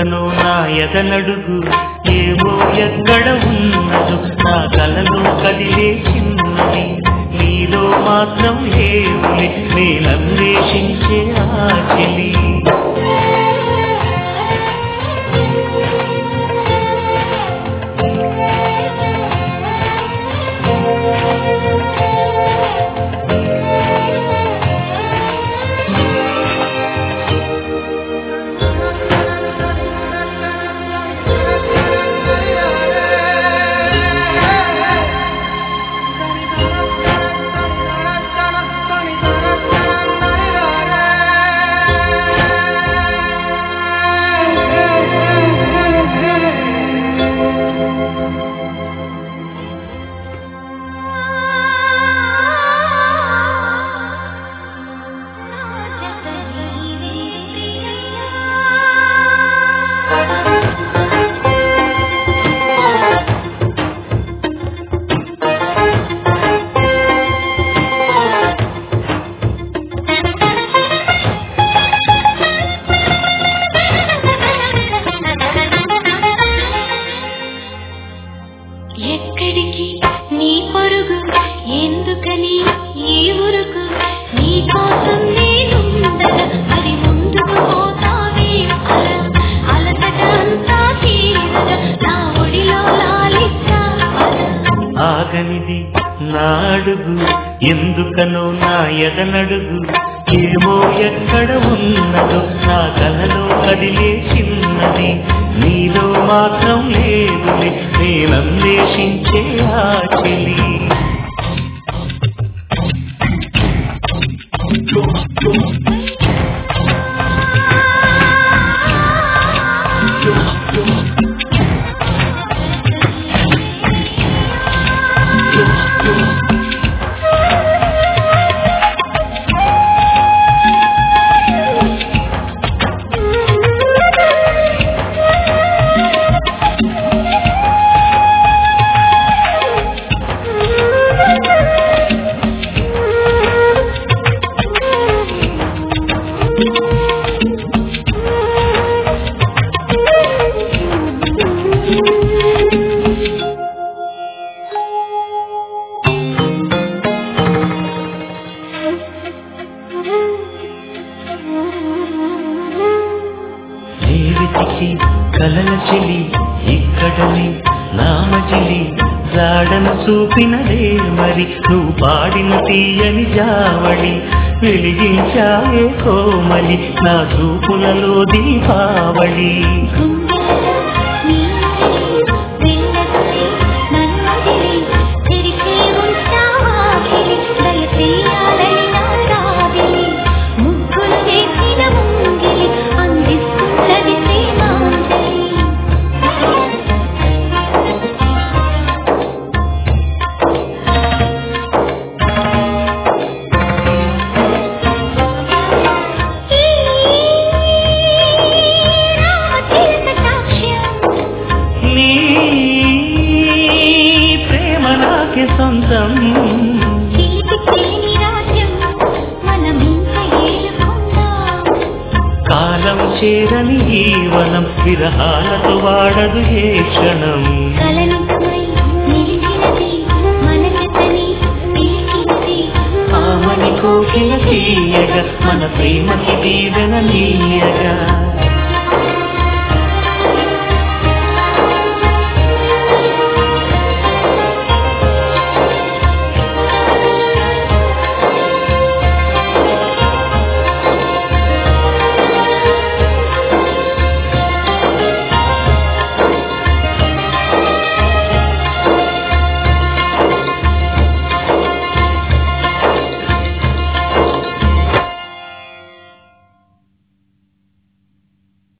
ఎందుకనో నా ఎదనడుగు ఏమో ఎక్కడ ఉన్నదో నా కలలో కదిలే చిన్నది నీలో మాత్రం లేవులే నేనన్వేషించే ఆ చెలి ఎక్కడికి నీ పరుగు ఎందుకని ఈ ఊరుకు నీ కోసం నేనుండగా మరి ముందుకు పోతావే అల అలసట అంతా తీరగా నా ఒడిలో లాలిస్తా అల ఆగనిది నా అడుగు ఎందుకనో నా ఎదనడుగు ఏమో ఎక్కడ ఉన్నదో నా కలలో కదిలే చిన్నది నీలో మాత్రం లేదులే నేనన్వేషించే ఆ చెలి జీవితికి కలల చెలి ఇక్కడని నామజిలి జాడను చూపినదే మరి నువ్వు పాడిన తీయని జావళి వెలిగించాయే కోమలి నా చూపులలో దీపావళి గుండెల్లో నీ వెళ్ళదులే నన్నదిలే తెరిచే ఉంటావా కిలి దయచేయాలని నా కావిలి ముగ్గులు వేసిన ముంగిలి అందిస్తున్నది ప్రేమాంజలి నీ ప్రేమ నాకే సొంతం కాలం చేరని ఈ వనం విరహాలతో వాడదు ఏ క్షణం ఆమని కోకిల తీయగా మన ప్రేమకి దీవెన నీయగా